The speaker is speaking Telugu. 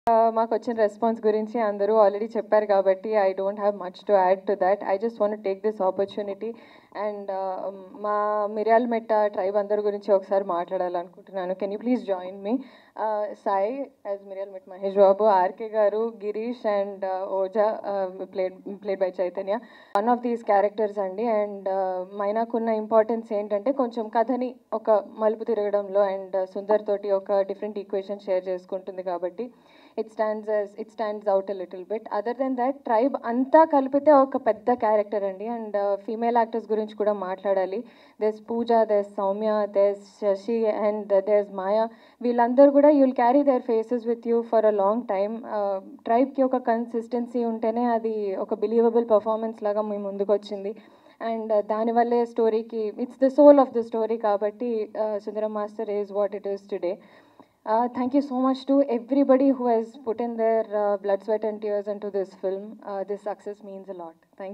మాకు వచ్చిన రెస్పాన్స్ గురించి అందరూ ఆల్రెడీ చెప్పారు కాబట్టి I don't have much to add to that I just want take this opportunity and మా మిర్యాల్ మెట్ట ట్రైబ్ అందరి గురించి ఒకసారి మాట్లాడాలనుకుంటున్నాను can you please join me Sai as Miryal Met Mahesh Babu RK garu Girish and Oja played played by Chaitanya one of these characters అండి అండ్ మైనాకున్న ఇంపార్టెన్స్ ఏంటంటే కొంచెం కథని ఒక మలుపు తిరగడంలో అండ్ సుందర్ తోటి ఒక డిఫరెంట్ ఈక్వేషన్ షేర్ చేసుకుంటుంది కాబట్టి it stands it stands out a little bit other than that tribe అంతా కలిపితే ఒక పెద్ద క్యారెక్టర్ అండి అండ్ ఫీమేల్ యాక్టర్స్ గురించి కూడా మాట్లాడాలి there's Pooja there's Soumya there's Shashi and there's Maya వీళ్ళందరూ కూడా you'll carry their faces with you for a long time ట్రైబ్కి ఒక కన్సిస్టెన్సీ ఉంటేనే అది ఒక బిలీవబుల్ పర్ఫార్మెన్స్ లాగా మీ ముందుకు వచ్చింది అండ్ దానివల్లే స్టోరీకి it's the soul of the story కాబట్టి Sundaram master is what it is today Uh, thank you so much to everybody who has put in their uh, blood, sweat, and tears into this film. Uh, this success means a lot. Thank